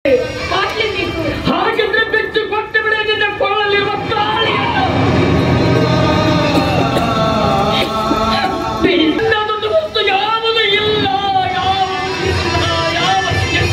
ಮಾಡ್ಲೇಬೇಕು ಹಾಗಿದ್ರೆ ಬಿಚ್ಚು ಕೊಟ್ಟು ಬಿಡ ನಿನ್ನ ಕೊಳ್ಳಲಿರುವ ತಾಳಿಯನ್ನು ಬೇಡ ನನ್ನದೊಂದು ವಸ್ತು ಯಾವುದು ಇಲ್ಲ ಯಾವುದು ಇಲ್ಲ ಯಾವುದು ಇಲ್ಲ.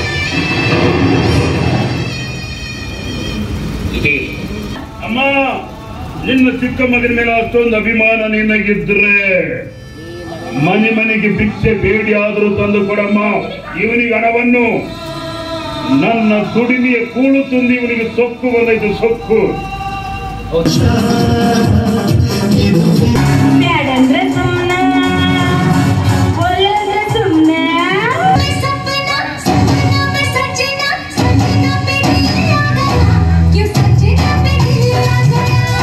ಅಮ್ಮ ನಿನ್ನ ಚಿಕ್ಕ ಮಗನ ಮೇಲೆ ಅಷ್ಟೊಂದು ಅಭಿಮಾನ ನಿನಗಿದ್ರೆ ಮನೆ ಮನೆಗೆ ಭಿಕ್ಷೆ ಬೇಡಿ ಆದರೂ ತಂದು ಕೊಡಮ್ಮ ಇವನಿಗೆ ಹಣವನ್ನು ನನ್ನ ದುಡಿಮೆಯ ಕೂಳು ತಂದು ಇವನಿಗೆ ಸೊಕ್ಕು ಬಂದೈತು ಸೊಕ್ಕು ಬ್ಯಾಡಂದ್ರೆ ಸುಮ್ಮನೆ ಒಳ್ಳೆದ್ರೆ ಸುಮ್ಮನೆ सपना सपना में सजना सजना पे दिल लगा क्यों सजना पे दिल लगा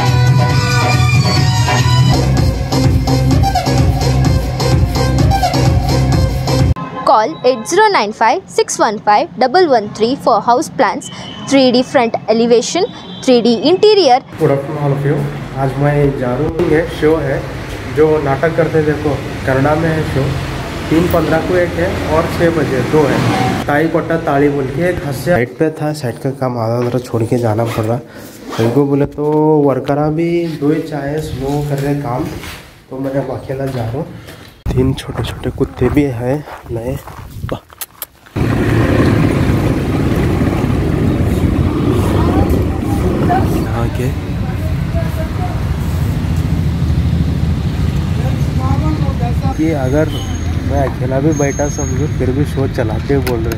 Call 8095 615 113 for house plans, 3D front elevation, 3D interior, good afternoon all of you आज मैं जा रहा हूँ ये शो है जो नाटक करते हैं देखो कन्नड़ा में है शो तीन पंद्रह को एक है और छः बजे दो है ताई कोटा ताली बोल के एक हंस्य साइड पे था साइड का काम आधा आधा छोड़ के जाना पड़ रहा उनको बोले तो वर्करा भी दो ही चाहे स्लो कर रहे काम तो मैं अब अकेला जा रहा हूँ तीन छोटे छोटे कुत्ते भी हैं नए यहाँ के कि अगर मैं अकेला भी बैठा समझूँ फिर भी शो चलाते बोल रहे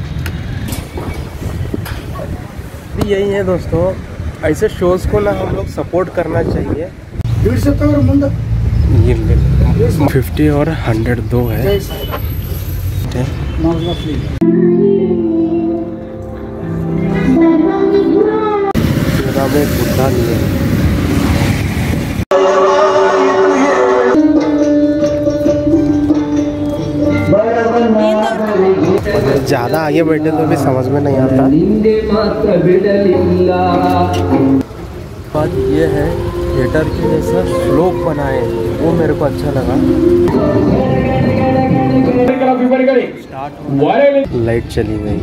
भी यही है दोस्तों ऐसे शोज़ को ना हम लोग सपोर्ट करना चाहिए फिफ्टी और हंड्रेड दो है मेरा में बुढ़ा नहीं है ज़्यादा आगे बैठे तो भी समझ में नहीं आता ನಿಂದೆ ಮಾತ್ರ ಬಿಡಲಿಲ್ಲ बात ये है थिएटर के जैसा श्लोक बनाए वो मेरे को अच्छा लगा लाइट चली गई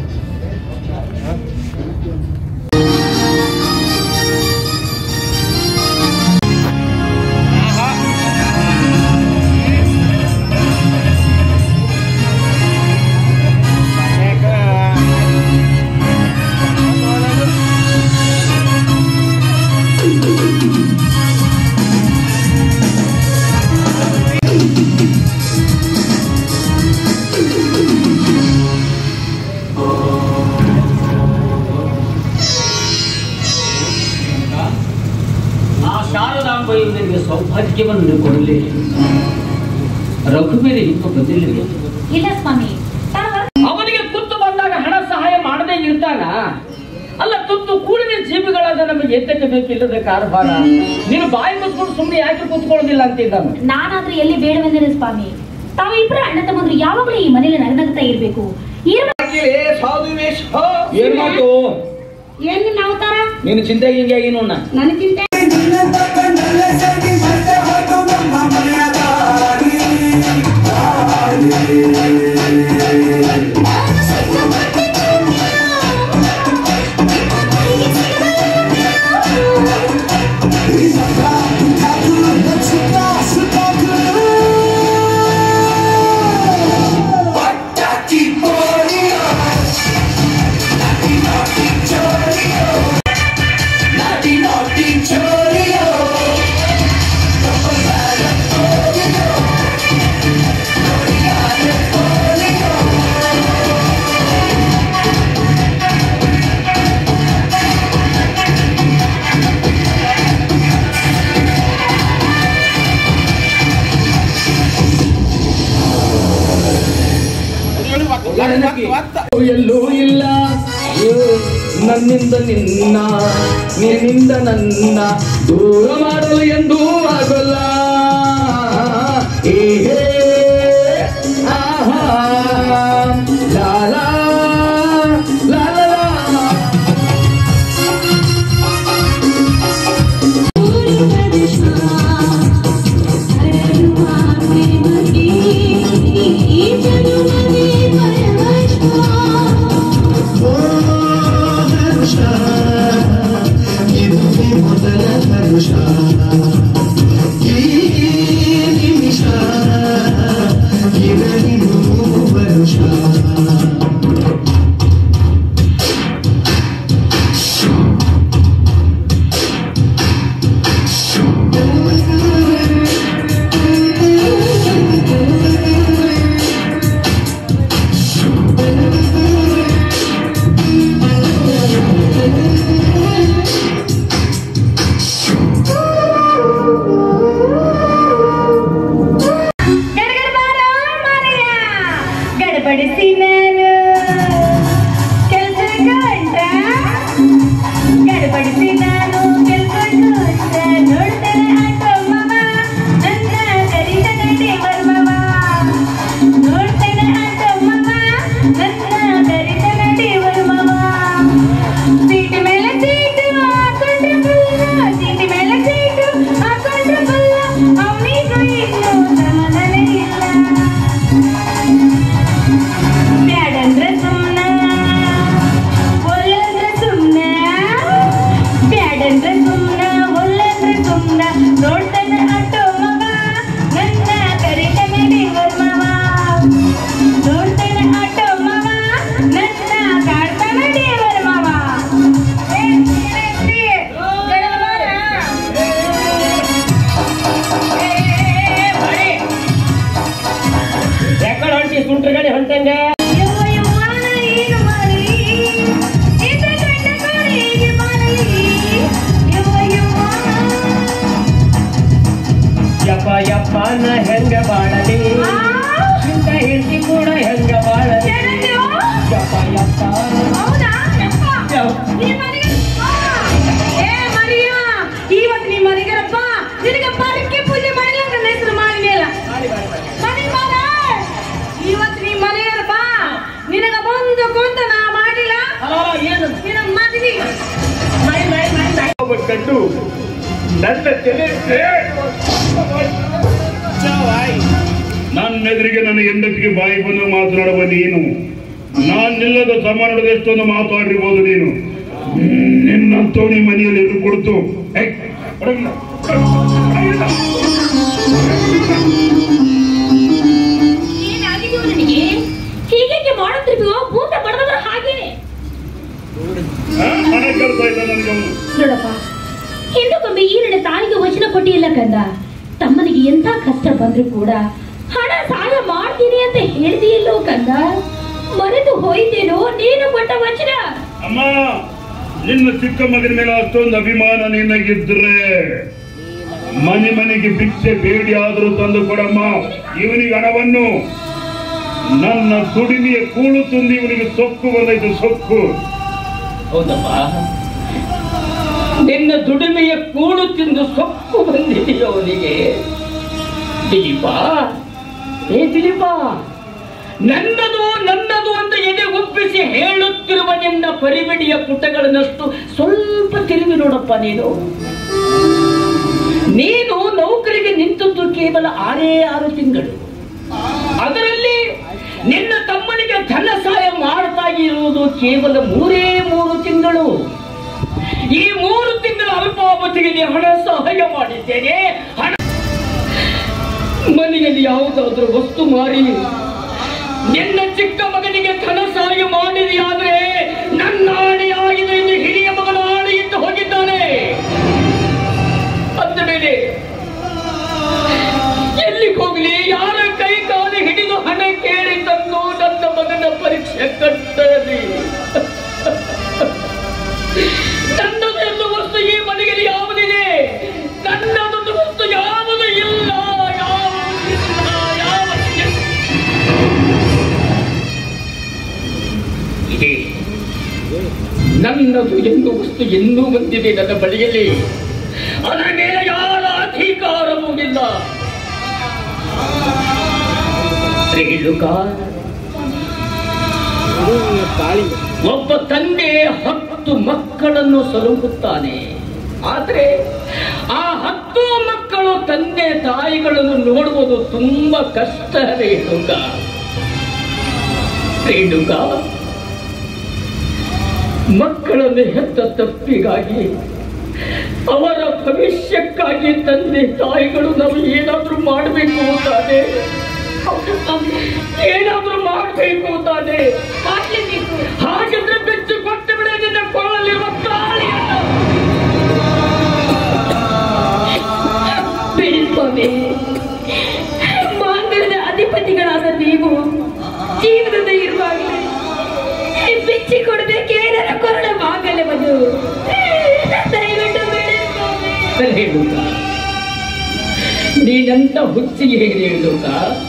ಆ ಶಾರದಾಂಬೆಯು ನಿನಗೆ ಸೌಭಾಗ್ಯವನ್ನು ಕೊಡಲಿ ರಘುವೀರ ಇನ್ನು ಬಂದಿಲ್ಲ ಇಲ್ಲ ಸ್ವಾಮಿ ಅವನಿಗೆ ತುತ್ತು ಬಂದಾಗ ಹಣ ಸಹಾಯ ಮಾಡದೇ ಇರ್ತಾನ ಅಲ್ಲ ತುತ್ತು ಕೂಡಿದ ಜೀವಿಗಳಾದ ನಮಗೆ ಎತ್ತಕ್ಕೆ ಬೇಕಿಲ್ಲದ ಕಾರವಾರ ನೀನು ಬಾಯಿ ಮುಚ್ಕೊಂಡು ಸುಮ್ಮನೆ ಯಾಕೆ ಕೂತ್ಕೊಳ್ಳೋದಿಲ್ಲ ಅಂತಿದ್ದಾನು ನಾನಾದ್ರೂ ಎಲ್ಲಿ ಬೇಡವೆಂದರೆ ಸ್ವಾಮಿ ತಾವಿಬ್ರು ಅಣ್ಣ ತಮ್ಮಂದ್ರು ಯಾವಾಗಲೂ ಈ ಮನೇಲಿ ನಗನಗ್ತಾ ಇರ್ಬೇಕು ಏನ್ ಮಾತು ಏನ್ ನಿನ್ನ ಅವತಾರ ನೀನು ಚಿಂತೆ ಹಿಂಗೆ ಏನು ನನ್ನ ಚಿಂತೆ ಎಲ್ಲೂ ಇಲ್ಲ ನನ್ನಿಂದ ನಿನ್ನ ನಿನ್ನಿಂದ ನನ್ನ ದೂರ ಮಾಡಲು ಎಂದೂ ಆಗಲ್ಲ ಏ ಹೇ, ಆಹಾ, ಲಾ ಲಾ, ಲಾ ಲಾ ಲಾ. ಈ ಜನುಮದಿ ಪರವಶ ನನ್ನ ತಲೆ ನನ್ನ ಎದುರಿಗೆ ನನ್ನ ಹೆಂಡತಿಗೆ ಬಾಯಿ ಬಂದು ಮಾತನಾಡುವ ನೀನು ನಾನಿಲ್ಲದ ಸಮಾನದ ಎಷ್ಟೊಂದು ಮಾತಾಡಿರ್ಬೋದು ನೀನು ನಿನ್ನಂತವನಿ ಮನೆಯಲ್ಲಿ ಇರು ಕೊಡ್ತು ಏಯ್, ಹೊರಗಿಲ್ಲ, ಹೊರಗಿಲ್ಲ. ಏನಾಗಿದೆಯೋ ನನಗೆ ಹೀಗೆ ಮಾಡುತ್ತಿರ್ತೀವೋ ಭೂತ ಬಡದವರ ಹಾಗೆ ಹಾ? ಹಣ ಕೇಳ್ತಾ ಇಲ್ಲ ನನಗೆ ಅವನು ನೋಡಪ್ಪ ಹಿಂದಕ್ಕೊಮ್ಮೆ ಈ ನನ್ನ ತಾಯಿಗೆ ವಚನ ಕೊಟ್ಟಿಲ್ಲ ಕಂದ ತಮ್ಮನಿಗೆ ಎಂಥ ಕಷ್ಟ ಬಂದ್ರು ಕೂಡ ಹಣ ಸಹಾಯ ಮಾಡ್ತೀನಿ ಅಂತ ಹೇಳ್ದಿಯಲ್ಲೋ ಕಂದ ಮರೆತು ಹೋಯ್ತೇನೋ ನೀನು ಕೊಟ್ಟ ವಚನ ಅಮ್ಮ ನಿನ್ನ ಚಿಕ್ಕ ಮಗನ ಮೇಲೆ ಅಷ್ಟೊಂದು ಅಭಿಮಾನ ನಿನಗಿದ್ರೆ ಮನೆ ಮನೆಗೆ ಭಿಕ್ಷೆ ಬೇಡಿ ಆದರೂ ತಂದು ಕೊಡಮ್ಮ ಇವನಿಗೆ ಹಣವನ್ನು ನನ್ನ ದುಡಿಮೆಯ ಕೂಳು ತುಂಬಿ ಇವನಿಗೆ ಸೊಕ್ಕು ಬಂದೈತೆ ಸೊಕ್ಕು ಹೌದಪ್ಪ ನಿನ್ನ ದುಡಿಮೆಯ ಕೂಡು ತಿಂದು ಸೊಪ್ಪು ಬಂದಿದೆಯೋ ಅವನಿಗೆ ದಿಲೀಪ ಏ ದಿಲೀಪ ನನ್ನದು ನನ್ನದು ಅಂತ ಎದೆ ಒಪ್ಪಿಸಿ ಹೇಳುತ್ತಿರುವ ನಿನ್ನ ಪರಿಮಿಡಿಯ ಪುಟಗಳನ್ನಷ್ಟು ಸ್ವಲ್ಪ ತಿರುಗಿ ನೋಡಪ್ಪ ನೀನು ನೀನು ನೌಕರಿಗೆ ನಿಂತದ್ದು ಕೇವಲ ಆರೇ ಆರು ತಿಂಗಳು ಅದರಲ್ಲಿ ನಿನ್ನ ತಮ್ಮನಿಗೆ ಧನ ಸಹಾಯ ಮಾಡ್ತಾ ಇರುವುದು ಕೇವಲ ಮೂರೇ ಮೂರು ತಿಂಗಳು ಈ ಮೂರು ತಿಂಗಳ ಅಲ್ಪಾವಧಿಗೆ ನೀ ಹಣ ಸಹಾಯ ಮಾಡಿದ್ದೇನೆ ಹಣ ಮನೆಯಲ್ಲಿ ಯಾವುದಾದ್ರೂ ವಸ್ತು ಮಾರಿ ನಿನ್ನ ಚಿಕ್ಕ ಮಗನಿಗೆ ಧನ ಸಹಾಯ ಮಾಡಿದೆಯಾದ್ರೆ ನನ್ನ ಆಣೆಯಾಗಿದೆ ಎಂದು ಹಿರಿಯ ಮಗನ ಆಣೆ ಇಟ್ಟು ಹೋಗಿದ್ದಾನೆ ಅಂದ ಮೇಲೆ ಎಲ್ಲಿಗೆ ಹೋಗ್ಲಿ ಯಾರ ಕೈ ಕಾಲು ಹಿಡಿದು ಹಣ ಕೇಳಿ ತಂದು ನನ್ನ ಮಗನ ಪರೀಕ್ಷೆ ಕಟ್ಟಲಿ ನನ್ನದು ಎಂದು ವಸ್ತು ಈ ಮನೆಯಲ್ಲಿ ಯಾವುದಿದೆ ನನ್ನದೊಂದು ವಸ್ತು ಯಾವುದು ಇಲ್ಲ ಯಾವುದು ಇಲ್ಲ ಯಾವುದು ಇಲ್ಲ. ಇದೆ ನನ್ನದು ಎಂದು ವಸ್ತು ಎಂದೂ ಬಂದಿದೆ ನನ್ನ ಬಳಿಯಲ್ಲಿ ಅದರ ಮೇಲೆ ಯಾರ ಅಧಿಕಾರವೂ ಇಲ್ಲ ರೇಣುಕ ಒಬ್ಬ ತಂದೆ ಹತ್ತು ಮಕ್ಕಳನ್ನು ಸಲಹುತ್ತಾನೆ ಆದ್ರೆ ಆ ಹತ್ತು ಮಕ್ಕಳು ತಂದೆ ತಾಯಿಗಳನ್ನು ನೋಡುವುದು ತುಂಬಾ ಕಷ್ಟ ರೇಣುಕ ರೇಣುಕ ಮಕ್ಕಳನ್ನು ಹೆತ್ತ ತಪ್ಪಿಗಾಗಿ ಅವರ ಭವಿಷ್ಯಕ್ಕಾಗಿ ತಂದೆ ತಾಯಿಗಳು ನಾವು ಏನಾದ್ರೂ ಮಾಡಬೇಕು ಅಂತಾನೆ ಏನಾದ್ರೂ ಮಾಡಬೇಕು ಅಂತಾನೆ ಮಾಡ್ಲೇಬೇಕು ಹಾಗಿದ್ರೆ ಬಿಚ್ಚು ಕೊಟ್ಟು ಬಿಡ ನಿನ್ನ ಕೊಳ್ಳಲಿರುವ ತಾಳಿಯನ್ನು ಬಿಡಿ ಸ್ವಾಮಿ ಮಾಂಗಲ್ಯದ ಅಧಿಪತಿಗಳಾದ ನೀವು ಜೀವನದ ಇರುವಾಗಲೇ ಬಿಚ್ಚಿ ಕೊಡಬೇಕೆ ನನ್ನ ಕೊರಳ ಮಾಂಗಲ್ಯವನ್ನು ದಯವಿಟ್ಟು ಬಿಡಿ ಸ್ವಾಮಿ ರೇಣುಕ ನೀನೆಂತ ಹುಚ್ಚಿಗೆ ರೇಣುಕ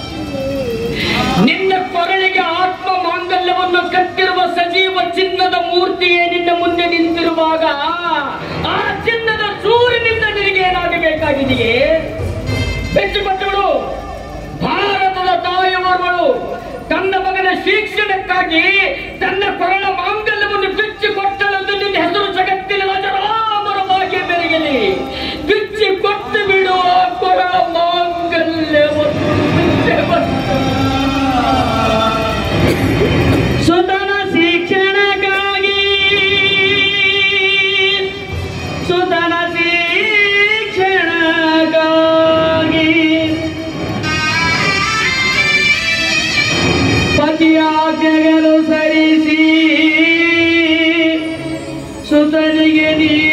ನಿನ್ನ ಕೊರಳಿಗೆ ಆತ್ಮ ಮಾಂಗಲ್ಯವನ್ನು ಕಟ್ಟಿರುವ ಸಜೀವ ಚಿನ್ನದ ಮೂರ್ತಿಯೇ ನಿನ್ನ ಮುಂದೆ ನಿಂತಿರುವಾಗ ಆ ಚಿನ್ನದ ಸೂರ್ಯನಿಂದ ನಿನಗೆ ಏನಾಗಬೇಕಾಗಿದೆಯೇ ಬೆಚ್ಚಿಪಟ್ಟವಳು ಭಾರತದ ತಾಯಿಯವರುಗಳು ತನ್ನ ಮಗನ ಶಿಕ್ಷಣಕ್ಕಾಗಿ ತನ್ನ ಕೊರಳ ಮಾಂಗಲ್ಯವನ್ನು ಬಿಚ್ಚಿ ಕೊಟ್ಟಳೆಂದು ನಿನ್ನ ಹೆಸರು ಜಗತ್ತಿನ ಅಜರಾಮರವಾಗಿ ಬೆರಗಲಿ ಬಿಚ್ಚಿ ಕೊಟ್ಟು ಬಿಡುವ ಕೊರಳ ಮಾಂಗಲ್ಯವನ್ನು ಬಿಚ್ಚಿ ಕೊಟ್ಟು ಸುತನ ಶಿಕ್ಷಣಕ್ಕಾಗಿ ಸುತನ ಶಿಕ್ಷಣಕ್ಕಾಗಿ ಪತಿಯಾಜ್ಞೆಗಳು ಸರಿಸಿ ಸುತನಿಗೆ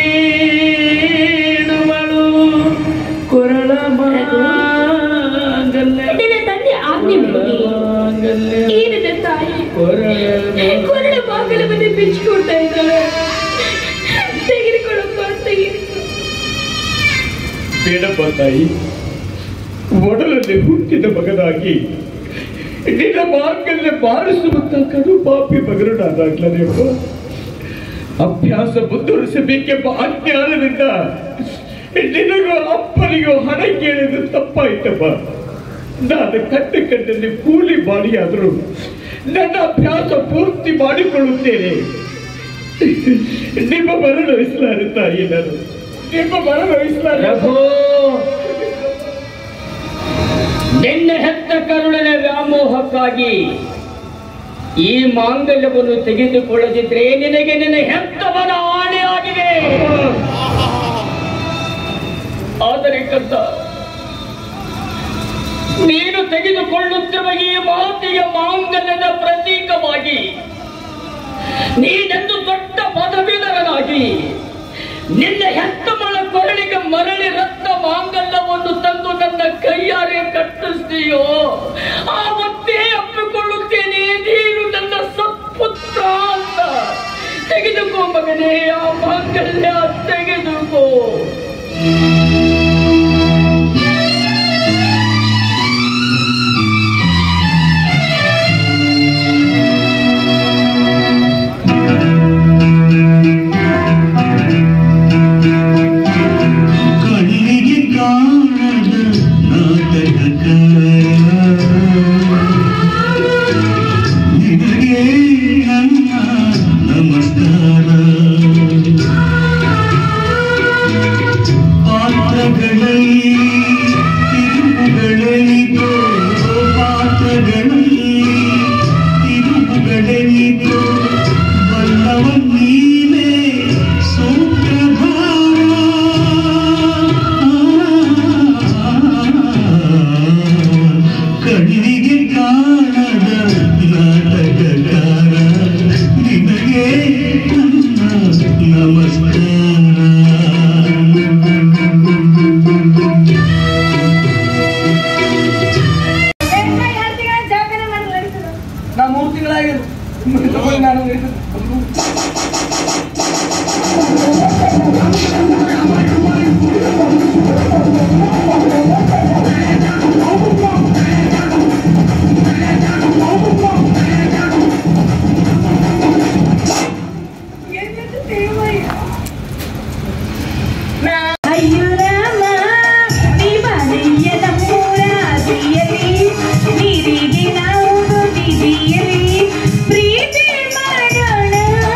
ನೀಡುವಳು ಕೊರಳ ಮಾಂಗಲ್ಯ ನಿನ್ನ ತಂದೆ ಆಜ್ಞೆ ಮೇರೆಗೆ ಈ ನನ್ನ ತಾಯಿ ಕೊರಳ ಮಾಂಗಲ್ಯವನ್ನು ಬಿಚ್ಚಿಕೊಡ್ತಾ ಇದ್ದಾಳೆ ತೆಗೆದುಕೊಳ್ಳಪ್ಪ ತೆಗೆದುಕೊಳ್ಳ ಬೇಡಪ್ಪ ತಾಯಿ ಒಡಲಲ್ಲಿ ಹುಟ್ಟಿದ ಮಗನಾಗಿ ನಿನ್ನ ಮಾರ್ಗಲ್ಲಿ ಬಾರಿಸುವಂತ ಕಡು ಪಾಪಿ ಮಗನು ನಾನಾಗ್ಲನೇಪ್ಪ ಅಭ್ಯಾಸ ಮುಂದುವರಿಸಬೇಕೆಂಬ ಅಜ್ಞಾನದಿಂದ ನಿನಗೂ ಅಪ್ಪನಿಗೂ ಹಣ ಕೇಳಿದ್ದು ತಪ್ಪಾಯ್ತಪ್ಪ ನಾನು ಕಟ್ಟ ಕಟ್ಟಲ್ಲಿ ಕೂಲಿ ಮಾಡಿಯಾದರೂ ನನ್ನ ಅಭ್ಯಾಸ ಪೂರ್ತಿ ಮಾಡಿಕೊಳ್ಳುತ್ತೇನೆ ನಿಮ್ಮ ಮರಣ ತಾಯಿ ನಾನು ಎಂದು ಬರವಹಿಸಲಾರೆ ರಘು ನಿನ್ನ ಹೆತ್ತ ಕರುಣನ ವ್ಯಾಮೋಹಕ್ಕಾಗಿ ಈ ಮಾಂಗಲ್ಯವನ್ನು ತೆಗೆದುಕೊಳ್ಳದಿದ್ರೆ ನಿನಗೆ ನಿನ್ನ ಹೆತ್ತವನ ಆಣೆ ಆಗಿದೆ ಆದರೆ ಕಂದ ನೀನು ತೆಗೆದುಕೊಳ್ಳುತ್ತಿರುವ ಈ ಮಾತಿಗೆ ಮಾಂಗಲ್ಯದ ಪ್ರತೀಕವಾಗಿ ನೀನೆಂದು ದೊಡ್ಡ ಪದವೀಧರನಾಗಿ ನಿನ್ನ ಹೆತ್ತಮಳ ಕೊರಳಿಗೆ ಮರಳಿ ರಕ್ತ ಮಾಂಗಲ್ಯವನ್ನು ತಂದು ನನ್ನ ಕೈಯಾರೆ ಕಟ್ಟಿಸ್ತೀಯೋ ಆವತ್ತೇ ಅಪ್ಪಿಕೊಳ್ಳುತ್ತೇನೆ ನೀನು ನನ್ನ ಸತ್ಪುತ್ರ ಅಂತ ತೆಗೆದುಕೋ ಮಗನೇ ಆ ಮಾಂಗಲ್ಯ ತೆಗೆದುಕೋ ಕಣ್ಣಿಗೆ ಕಾಣದ ನಾಟಕಕಾರ ನಿನಗೆ ನನ್ನ ನಮಸ್ಕಾರ ಪಾತ್ರಗಳಲ್ಲಿ ತಿರುವುಗಳೆನಿತೋ ಪಾತ್ರಗಳಲ್ಲಿ ತಿರುವುಗಳೆನಿತೋ ಬಲ್ಲವ ನೀನೇ ಸೂತ್ರಧಾರ ಕಣ್ಣಿಗೆ ಕಾಣದ ನಾಟಕಕಾರ ನಿನಗೆ ನನ್ನ ನಮಸ್ಕಾರ ನಾ ಮೂರು ತಿಂಗಳಾಗಿದೆ ನಾನು ಅಯ್ಯೋ ರಾಮ ದಿವಾಲಿಯ ನಮ್ಮೂರ ಆದಿಯಲ್ಲಿ ನೀರಿಗೆ ನಾವು ಬೀದಿಯಲ್ಲಿ ಪ್ರೀತಿ ಮಾಡೋಣ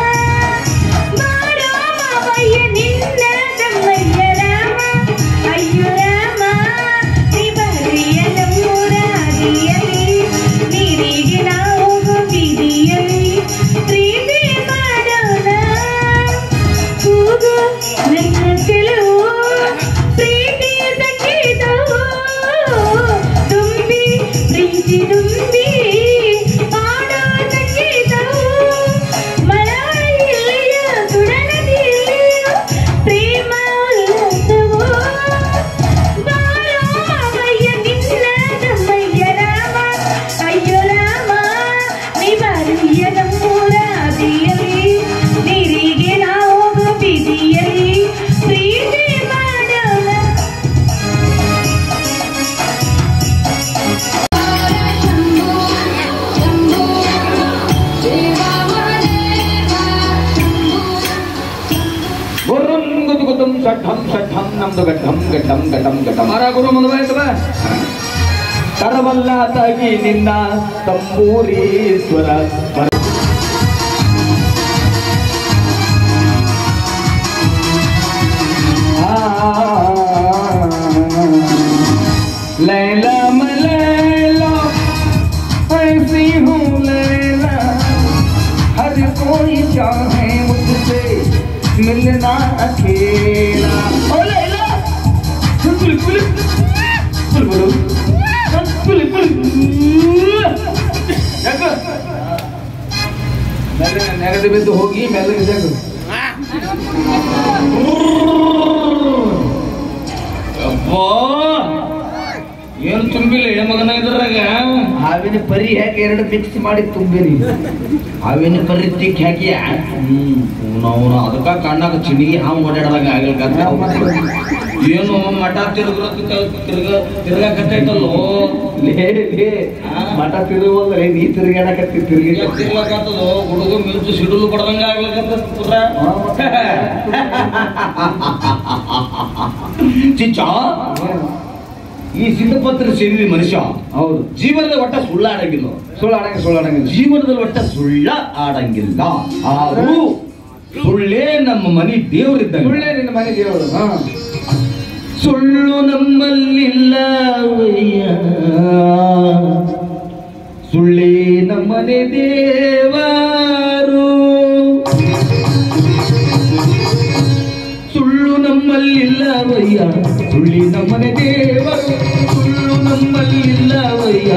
ಮಾಡೋ ಮಾವಯ್ಯ ನಿನ್ನ ತಮ್ಮಯ್ಯ ರಾಮ ಅಯ್ಯೋ ರಾಮ ದಿವಾಲಿಯ ನಮ್ಮೂರ ಆದಿಯಲ್ಲಿ ನೀರಿಗೆ ನಾವು ಬೀದಿಯಲ್ಲಿ ಪ್ರೀತಿ ಮಾಡೋಣ ಕೂಗು ನನ್ನ ಕೆಲವು ಪ್ರೀತಿಯ ಸಂಗೀತವು ತುಂಬಿ ಪ್ರೀತಿ ತುಂಬಿ ಮಾಡೋ ಸಂಗೀತವು ಮಳವಳ್ಳಿಯ ಸುಡನದಿಯಲ್ಲಿಯೂ ಪ್ರೇಮ ಉಲ್ಲಾಸವು ಬಾರೋ ಮಾವಯ್ಯ ನಿನ್ನ ನಮ್ಮಯ್ಯ ರಾಮ ಅಯ್ಯೋ ರಾಮ ನಿವಾರಿಯ ನಮ್ಮೂರ ಆದಿಯಲ್ಲಿ ನೀರಿಗೆ ನಾವು ಬೀದಿಯಲ್ಲಿ ಪ್ರೀತಿ ಮಾಡೋಣ ಗುರುಂ ಗುದು ಗುದುಂ ಸಠಂ ಸಠಂ ನಮ್ದು ಗಡ್ಡಂ ಗಡ್ಡಂ ಗಡ್ಡಂ ಗಡ್ಡಂ ಮರ ಗುರು ಮುಂದುವರೆಸುವ ತರವಲ್ಲಾತಾಗಿ ನಿನ್ನ ತಂಬೂರೀಶ್ವರ ಬರ लैला मलैला ऐसी हूँ लैला हर कोई चाहे मुझसे मिलना अकेला ओ लैला पुल पुल पुल पुल पुल पुल ಯಾಕ ಮೆಲ್ಲ ನೆಗದು ಬಿದ್ದು ಹೋಗಿ ಮೆಲ್ಲಗೆ ಜಾಗ ಅಬ್ಬಾ ಏನು ತುಂಬಿಲ್ಲ ಏ ಮಗನ ಇದ್ರಾಗ ಹಾವಿನ ಪರಿ ಹಾಕಿ ಎರಡು ಮಿಕ್ಸ್ ಮಾಡಿ ತುಂಬಿರಿ ಹಾವಿನ ಪರಿ ತಿಕ್ ಹಾಕಿ ನಾವು ಅದಕ್ಕ ಕಣ್ಣಾಗ ಚಿಣಿಗಿ ಹಾವು ಓಡಾಡದಾಗ ಆಗ್ಲಿಕ್ಕ ಏನು ಮಠ ತಿರುಗ ತಿರ್ಗ ತಿರ್ಗಾಕತ್ತೈತಲ್ಲೋ ಲೇ ಲೇ ಮಠ ತಿರುಗಲ್ರಿ ನೀ ತಿರುಗಾಡಕತ್ತಿ ತಿರುಗಿ ತಿರ್ಗಾಕತ್ತದೋ ಹುಡುಗ ಮಿಂಚು ಸಿಡಿಲು ಬಡ್ದಂಗ ಆಗ್ಲಿಕ್ಕತ್ತ ಚಿಚ್ಚ ಈ ಸಿದ್ಧಪತ್ರ ಸೇರಿದ ಮನುಷ್ಯ ಹೌದು ಜೀವನದ ಒಟ್ಟ ಸುಳ್ಳಾಡಂಗಿಲ್ಲ ಸುಳ್ಳಾಡಂಗ ಸುಳ್ಳಾಡಂಗಿಲ್ಲ ಜೀವನದಲ್ಲಿ ಒಟ್ಟ ಸುಳ್ಳ ಆಡಂಗಿಲ್ಲ ಆದರೂ ಸುಳ್ಳೇ ನಮ್ಮ ಮನೆ ದೇವರಿದ್ದ ಸುಳ್ಳೇ ನಿನ್ನ ಮನೆ ದೇವರು ಹಾ ಸುಳ್ಳು ನಮ್ಮಲ್ಲಿಲ್ಲ ಸುಳ್ಳೇ ನಮ್ಮನೆ ದೇವರು ಸುಳ್ಳು ನಮ್ಮಲ್ಲಿಲ್ಲವಯ್ಯ ಸುಳ್ಳಿ ನಮ್ಮನೆ ದೇವರು ಸುಳ್ಳು ನಮ್ಮಲ್ಲಿಲ್ಲವಯ್ಯ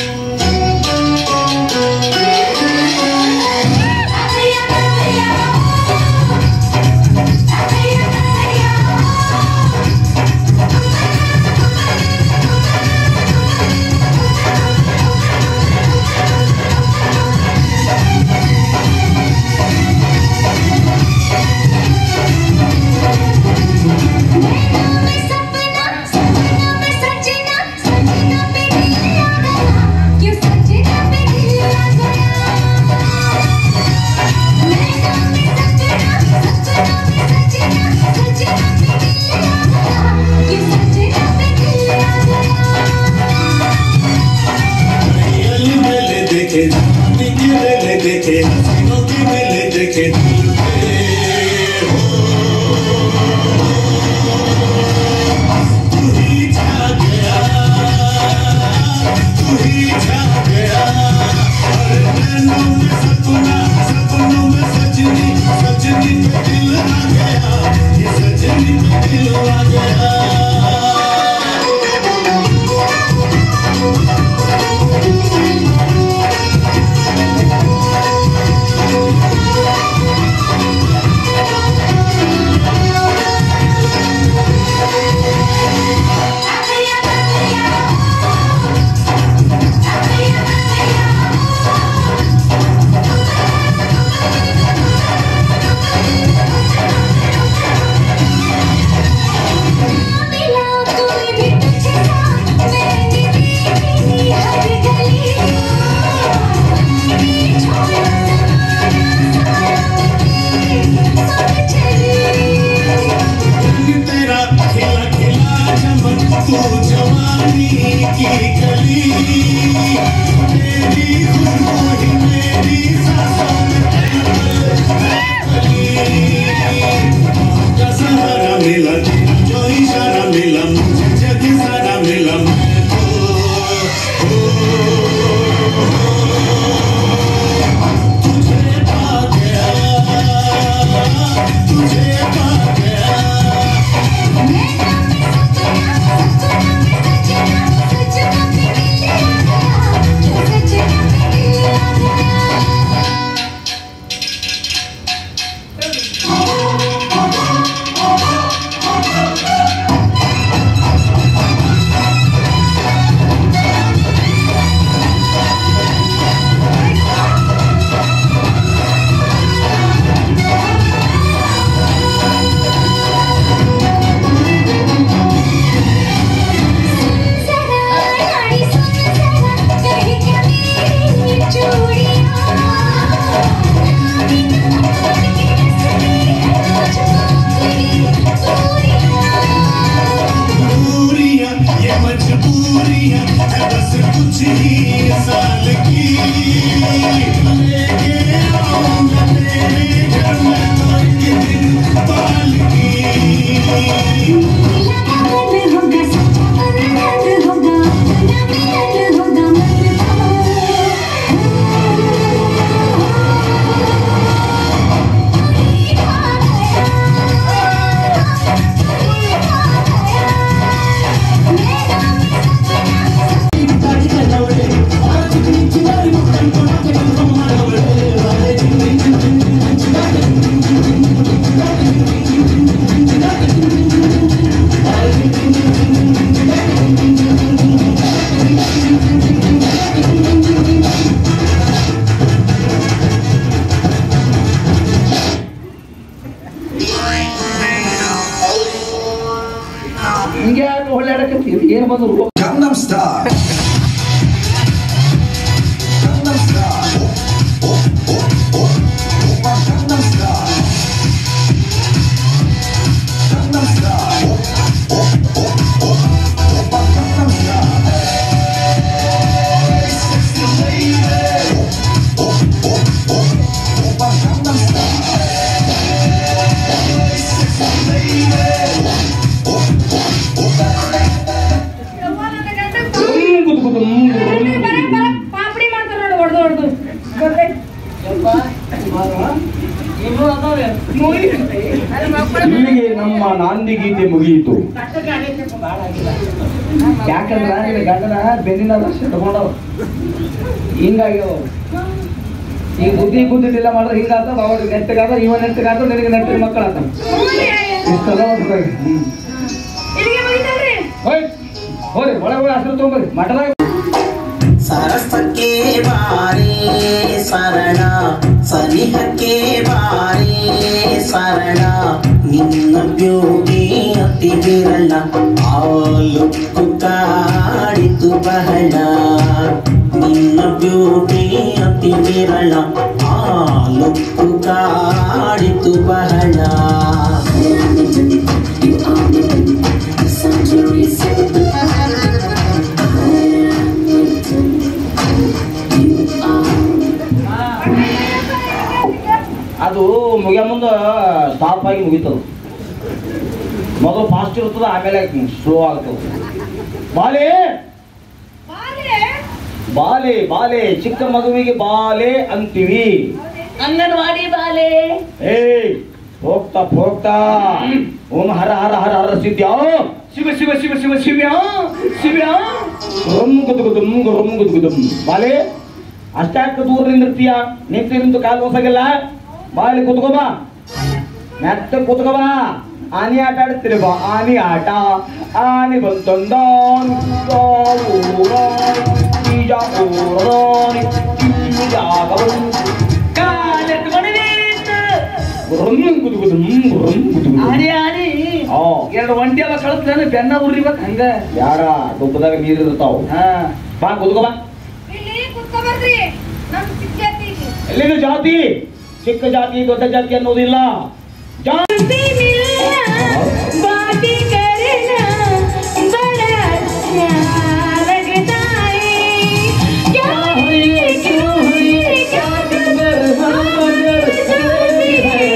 सपना सपना में सजना सजना पे दिल आ गया क्यों सजना पे दिल आ गया नैना में सजना सपना में सजना सजना पे दिल आ गया क्यों सजना पे दिल आ गया अली मेले देखे जानी की मेले देखे हसीनों की मेले देखे दिल पे तू ही छा गया तू ही छा गया अरे नैनों में सपना सपनों में सजनी सजनी पे दिल आ गया ये सजनी पे दिल आ गया मिला कोई भी तुझसे मैंने देखी हर गली छोड़ा सब चली तेरा खिला खिला चमक तू जवानी की कली तेरी खुशबू ही मेरी सांसों में कली का सहारा मिला जो इशारा मिला मुझे जग सारा मिला मैं तो तुझे पा गया तुझे पा गया नैना में सपना सपना में सजना सजना पे दिल आ गया क्यों सजना पे दिल आ गया जरा नाड़ी सुन जरा कहीं क्या मेरी चूड़ियां नागिन पकड़ के रसली है मुझको तेरी दूरियां दूरियां ये मजबूरियां है बस कुछ ही साल की लेके आऊंगा तेरे घर में तो एक दिन पाल की लगा मन होगा सच्चा बंधन होगा अपना मिलन होगा मन ಹಿಂಗೆ ಯಾಕೆ ಹೊಳ್ಳಾಡಕತ್ತೀವಿ ಏನು ಬಂದ್ರು Gangnam Style Gangnam Style Gangnam Style Gangnam Style Gangnam Style Hey, sexy lady Gangnam Style ಇಲ್ಲಿಗೆ ನಮ್ಮ ನಾಂದಿ ಗೀತೆ ಮುಗಿಯಿತು ಯಾಕಂದ್ರ ನಿನ್ನ ಗಂಡನ ಬೆನ್ನಿನ ರಕ್ಷೆ ತಗೊಂಡವ ಹಿಂಗಾಗಿ ಈ ಬುದ್ಧಿ ಬುದ್ಧಿದಿಲ್ಲ ಮಾಡಿದ್ರೆ ಹಿಂಗಾತ ಅವ್ರಿಗೆ ನೆಟ್ಟಗಾದ ಇವ ನೆಟ್ಟಗಾದ ನಿನಗೆ ನೆಟ್ಟಿನ ಮಕ್ಕಳಾತ ಇಷ್ಟೆಲ್ಲ ಹೊರ್ಟೋಗಿ. ಹ್ಮ್. ಹೋಯ್ ಹೋರಿ ಒಳಗೆ ಹೋಗಿ ಹಸಿರು ತೊಗೊಂಬರಿ ಮಠದಾಗ ಸರಸಕ್ಕೆ ಬಾರಿ ಸರಳ ಸನಿಹಕ್ಕೆ ಬಾರಿ ಸರಳ ನಿನ್ನ ಬ್ಯೂಟಿ ಅತಿ ವಿರಳ ಆಲುಕ್ಕು ಕಾಡಿತು ಬಹಳ ನಿನ್ನ ಬ್ಯೂಟಿ ಅತಿ ವಿರಳ ಆಲುಕ್ಕು ಕಾಡಿತು ಬಹಳ ಅದು ಮುಗಿಯ ಮುಂದ ಸ್ಟಾಪ್ ಆಗಿ ಮುಗಿತದ ಮೊದಲು ಫಾಸ್ಟ್ ಇರ್ತದ ಆಮೇಲೆ ಸ್ಲೋ ಆಗ್ತದ ಬಾಲೆ ಬಾಲೆ ಬಾಲೆ ಚಿಕ್ಕ ಮಗುವಿಗೆ ಬಾಲೆ ಅಂತೀವಿ ಅಂಗನವಾಡಿ ಬಾಲೆ ಏಯ್ ಹೋಗ್ತಾ ಹೋಗ್ತಾ ಓಂ ಹರ ಹರ ಹರ ಹರ ಸಿದ್ಯಾ ಶಿವ ಶಿವ ಶಿವ ಶಿವ ಶಿವ್ಯ ಶಿವ್ಯ ರೊಮ್ ಗುದುಗುದುಮ್ ರೊಮ್ ಗುದುಗುದುಮ್ ಬಾಲೆ ಅಷ್ಟಾಕ ದೂರ ನಿಂದಿರ್ತೀಯ ನಿಂತು ನಿಂತು ಕಾಲು ಹೊಸಾಗಿಲ್ಲ ಬಾಲಿ ಕುತ್ಕೋ ಬಾ ನೆಟ್ಟ ಕುತ್ಕೋ ಬಾ ಆನಿ ಆಟ ಆಡ್ತೀರಿ ಬಾ ಆನಿ ಆಟ ಆನಿ ಬಂತಂದಾನ್ ಕಾಲೆತ್ಕೊಂಡು ನಿಂತು ರೊಮ್ ಗುದುಗುದುಮ್ ರೊಮ್ ಗುದುಗುದುಮ್ ಆರಿ ಆರಿ ಆ ಎರಡು ಒಂಟಿ ಅವ ಕಳಿಸ್ತಾನೆ ಬೆನ್ನ ಉರಿಬೇಕು ಹಂಗ ಯಾರ ದುಬ್ಬದಾಗ ನೀರು ಇರ್ತಾವ ಹಾ ಬಾ ಕುತ್ಕೋ ಬಾ ಎಲ್ಲಿನ ಜಾತಿ ಚಿಕ್ಕ ಜಾತಿ ದೊಡ್ಡ ಜಾತಿ ಅನ್ನೋದಿಲ್ಲ ಜಾತಿ बातें करना बड़ा अच्छा लगता है क्या है क्यों है क्या खबर हमारी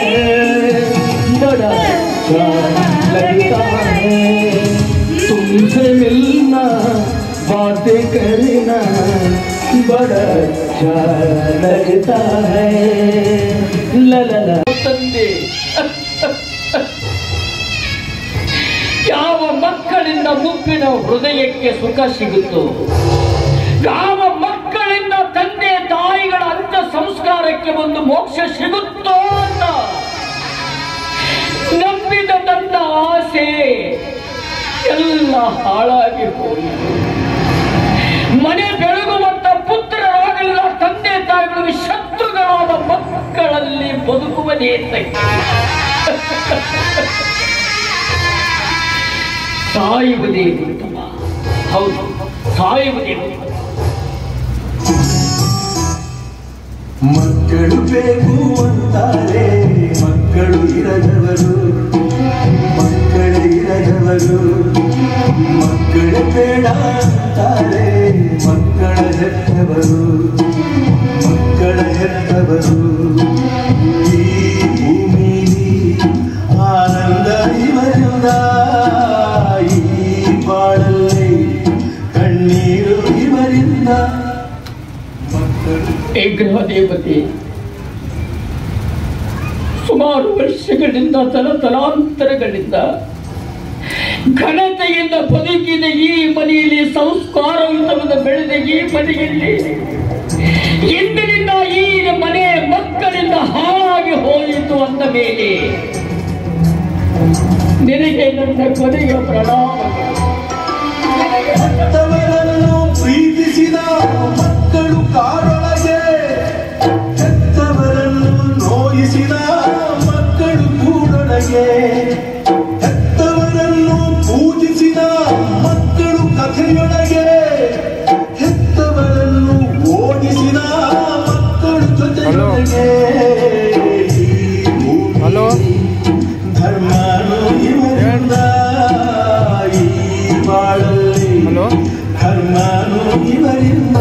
बड़ा अच्छा लगता है तुमसे मिलना बातें करना बड़ा अच्छा लगता है ला ला ला ತಂದೆ ಯಾವ ಮಕ್ಕಳಿಂದ ಮುಪ್ಪಿನ ಹೃದಯಕ್ಕೆ ಸುಖ ಸಿಗುತ್ತೋ ಯಾವ ಮಕ್ಕಳಿಂದ ತಂದೆ ತಾಯಿಗಳ ಅಂತ್ಯ ಸಂಸ್ಕಾರಕ್ಕೆ ಒಂದು ಮೋಕ್ಷ ಸಿಗುತ್ತೋ ಅಂತ ನಂಬಿದ ನನ್ನ ಆಸೆ ಎಲ್ಲ ಹಾಳಾಗಿ ಹೋಯಿತು ಮನೆ ಬೆಳಗುವಂತ ಪುತ್ರರಾಗಲಿಲ್ಲ ತಂದೆ ತಾಯಿಗಳಿಗೆ ಶತ್ರುಗಳಾದ ಮಕ್ಕಳಲ್ಲಿ ಬದುಕುವುದೇ ಸಾಯುವುದೇ ಉತ್ತಮ ಹೌದು ಸಾಯುವುದೇ ಉತ್ತಮ ಮಕ್ಕಳು ಬೇಕು ಅಂತಾರೆ ಮಕ್ಕಳು ಇರದವರು ಮಕ್ಕಳು ಇರದವರು ಮಕ್ಕಳು ಬೇಡ ಅಂತಾರೆ ಮಕ್ಕಳ ಹೆತ್ತವರು ಮಕ್ಕಳ ಹೆತ್ತವರು ಈ ಭೂಮಿಲಿ ಆನಂದ ಇವರಿಂದ ಈ ಬಾಳಲ್ಲಿ ಕಣ್ಣೀರು ಇವರಿಂದ ಮಕ್ಕಳು ಏ ಗೃಹ ದೇವತೆ ಸುಮಾರು ವರ್ಷಗಳಿಂದ ತಲ ತಲಾಂತರಗಳಿಂದ ಘನತೆಯಿಂದ ಬದುಕಿದ ಈ ಮನೆಯಲ್ಲಿ ಸಂಸ್ಕಾರಯುತವಾದ ಬೆಳೆದ ಈ ಮನೆಯಲ್ಲಿ ಇಂದಿನಿಂದ ಈ ಮನೆ ಮಕ್ಕಳಿಂದ ಹಾಳಾಗಿ ಹೋಯಿತು ಅಂದ ಮೇಲೆ ನಿನಗೆ ನನ್ನ ಕೊನೆಯ ಪ್ರಣಾಮ ಹೆತ್ತವರನ್ನು ಪ್ರೀತಿಸಿದ ಮಕ್ಕಳು ಕಾರೊಳಗೆ ಹೆತ್ತವರನ್ನು ನೋಯಿಸಿದ ಮಕ್ಕಳು ಕೂಡೊಳಗೆ ಹೆತ್ತವರನ್ನು ಪೂಜಿಸಿದ ಮಕ್ಕಳು ಕಥೆಯೊಳಗೆ ಹೆತ್ತವರನ್ನು ಓಡಿಸಿದ ಮಕ್ಕಳು ಜೊತೆಯೊಳಗೆ ಈ ಭೂಮಿ ಹಲೋ ಧರ್ಮನು ಇವರಿಂದ ಈ ಬಾಳಲ್ಲಿ ಹಲೋ ಧರ್ಮನು ಇವರಿಂದ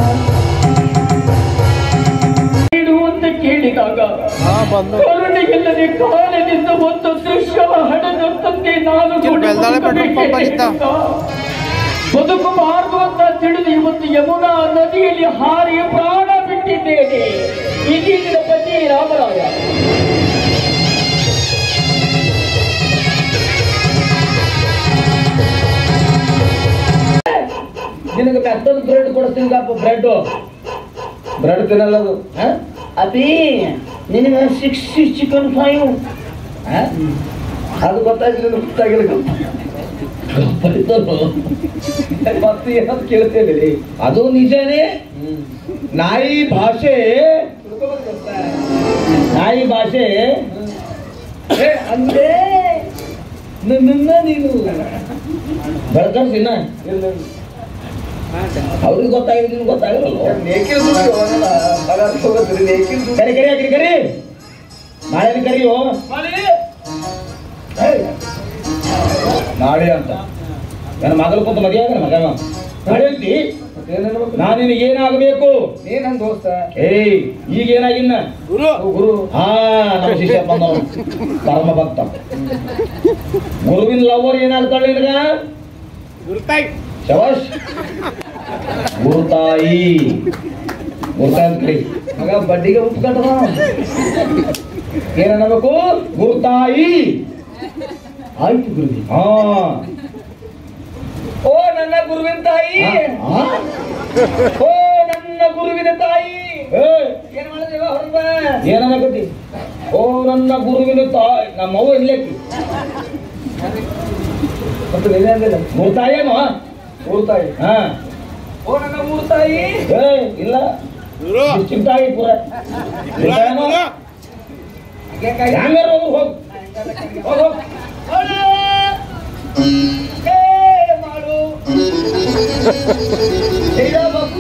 ಏನು ಅಂತ ಕೇಳಿದಾಗ ಹಾ ಬಂದು ಕರುಣೆಗೆಲ್ಲದೆ ಕಾಲದಿಂದ ಒಂದು ದೃಶ್ಯ ಹಡೆದ ತಂದೆ ನಾನು ಇಲ್ಲಿ ಬೆಳ್ದಾಳೆ ಪೆಟ್ರೋಲ್ ಪಂಪ್ ಹಚ್ಚಿದ್ದ. ಬದುಕಬಾರದು ಅಂತ ತಿಳಿದು ಇವತ್ತು ಯಮುನಾ ನದಿಯಲ್ಲಿ ಹಾರಿ ಪ್ರಾಣ ಬಿಟ್ಟಿದ್ದೇನೆ ಇದೀಗಿನ ಪತಿ ರಾಮರಾಯ ನಿನಗೆ ಮೆತ್ತದ ಬ್ರೆಡ್ ಕೊಡ್ತೀನಿ ಪಾಪ ಬ್ರೆಡ್ ಬ್ರೆಡ್ ತಿನ್ನಲ್ಲ ಅದು ಹ? ಅಪಿ ನಿನಗೆ ಸಿಕ್ಸ್ ಚಿಕನ್ ಫೈವ್ ಅದು ಗೊತ್ತಾಗಿಲ್ಲ ಗೊತ್ತಾಗಿಲ್ಲ ಮತ್ತೆ ಏನಂತ ಕೇಳ್ತೇವೆ ಅದು ನಿಜನೇ ನಾಯಿ ಭಾಷೆ ನಾಯಿ ಭಾಷೆ ಏ, ಅಂದ್ರೆ ನನ್ನ ನೀನು ಬೆಳಕರ್ಸಿನ ಅವ್ರಿಗೆ ಗೊತ್ತಾಗಿದೆ ನಿನ್ಗೆ ಗೊತ್ತಾಗಿರಲ್ಲ ಕರಿ ಕರಿ ಹಾಕಿರಿ ಕರಿ ನಾಳೆ ಕರಿಯೋ ಏಯ್. ನಾಳೆ ಅಂತ ನನ್ನ ಮಗಳ ಕುಂತ ಮದುವೆ ಆಗ ಮಗ ನಾಳೆ ಅಂತಿ ನಾನು ನಿನಗೆ ಏನಾಗಬೇಕು ಏನಂತ ದೋಸ್ತ ಏಯ್ ಈಗ ಏನಾಗಿನ್ನ ಗುರು ಗುರು ಹಾ ನಮ್ಮ ಶಿಷ್ಯ ಬಂದವ ಪರಮ ಭಕ್ತ ಗುರುವಿನ ಲವರ್ ಏನಾಗ್ತಾಳೆ ನಿನಗ ಶವಾಶ್ ಗುರುತಾಯಿ ಗುರುತಾಯಿ ಅಂತ ಕರಿ ಮಗ ಬಡ್ಡಿಗೆ ಉಪ್ಕಟ್ಟದ ಏನನ್ನಬೇಕು ಗುರುತಾಯಿ ಆಯ್ತು ಗುರುವಿ ಹಾ ಓ ನನ್ನ ಗುರುವಿನ ತಾಯಿ ಆ? ಓ ನನ್ನ ಗುರುವಿನ ತಾಯಿ ಏ, ಏನ್ ಮಾಡಿದೇವ ಹೊರಬ ಏನನ್ನಕತಿ ಓ ನನ್ನ ಗುರುವಿನ ತಾಯಿ ನಮ್ಮ ಅವ್ವ ಇಲ್ಲಕ್ಕಿ ಮತ್ತೆ ನೀನೇ ಅಂದಿಲ್ಲ ಗುರುತಾಯೇನೋ ಊರ್ ತಾಯಿ ಹಾ ಓ ನನ್ನ ಊರ್ ತಾಯಿ ಏ ಇಲ್ಲ ಚಿಂತಾಗಿ ಪೂರ ಗುರುತಾಯೇನೋ? ಹ್ಯಾಂಗಾರ ಹೋಗು ಹೋಗ್ ಹೋಗ್ ಹೋಗ್ ಏ ಮಾಡು ಹೇಳ ಬಾಬು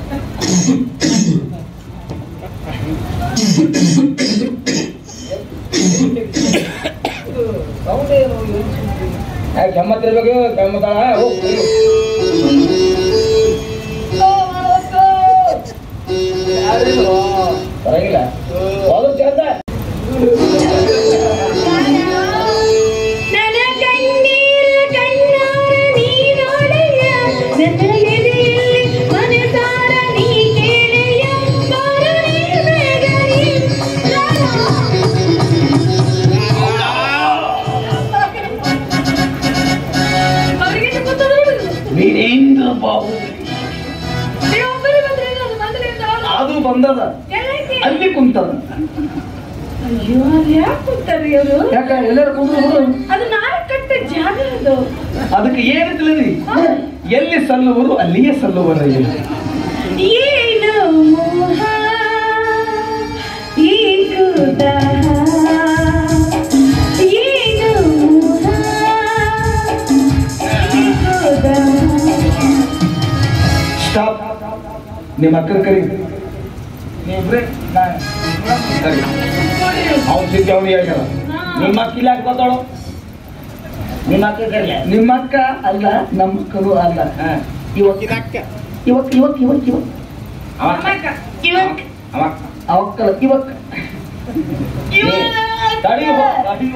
ಸೌಂಡೇನು ಯಾಕೆ ಕೆಮ್ಮತ್ತಿರ್ಬೇಕು ಕೆಮ್ಮತ್ತಾಳ ಹೋಗ್ ಬರಂಗಿಲ್ಲ ಹೋದ್ರು ಚಂದ ನನ್ನ ಕಣ್ಣೀರ ಕಣ್ಣಾರ ನೀ ನೋಡಯ್ಯ ನನ್ನ ಎದೆಯಲ್ಲಿ ಮನಸಾರ ನೀ ಕೇಳಯ್ಯ ಬಾರ ನೀ ಬೇಗ ನೀ ಅವ್ರಿಗೆ ಗೊತ್ತದ ವೀರೇಂದ್ರ ಬಾಬು ಒಬ್ಬರೇ ಬಂದ್ರೆ ಅದು ಬಂದ್ರೆ ಅಂತ ಅವ್ರು. ಅದು ಬಂದದ ಎಲ್ಲೈತಿ? ಅಲ್ಲಿ ಕುಂತದ ಅಯ್ಯೋ ಅಲ್ಲಿ ಯಾಕೆ ಕೂತಾರೆ ಇವರು ಯಾಕ ಎಲ್ಲರೂ ಕುಂದ್ರು ಬಿಡು ಅದು ನಾನು ಕಟ್ಟ ಜಾಗ ಅದು ಅದಕ್ಕೆ ಏನು ತಿಳಿದಿ ಎಲ್ಲಿ ಸಲ್ಲುವರು ಅಲ್ಲಿಯೇ ಸಲ್ಲುವರಯ್ಯ ಏನು ಮೋಹ ಏನು ದಾಹ ಏನು ಮೋಹ ಏನು ದಾಹ ಸ್ಟಾಪ್ ನಿಮ್ಮ ಅಕ್ಕನ ಕರಿ ನೀವಿಬ್ರೆ ನಾ- ಸರಿ ಅವ್ನು ಸಿಕ್ಕ ಅವ್ನು ಹೇಳ್ಯಾರ ನಿಮ್ಮ ಅಕ್ಕಿಲ್ಲ ಹಾಕ್ಕೊತಾಳು ನಿಮ್ಮ ಅಕ್ಕ ಕರಿಯ ನಿಮ್ಮ ಅಕ್ಕ ಅಲ್ಲ ನಮ್ಮ ಅಕ್ಕನು ಅಲ್ಲ ಇವತ್ತು ಇವತ್ತು ಇವತ್ತು ಇವತ್ತು ಇವತ್ತು ಇವಾಗ ಅವಕ್ಕಲ್ಲ ಇವತ್ತು ತಡಿ ಹೋ- ತಡಿ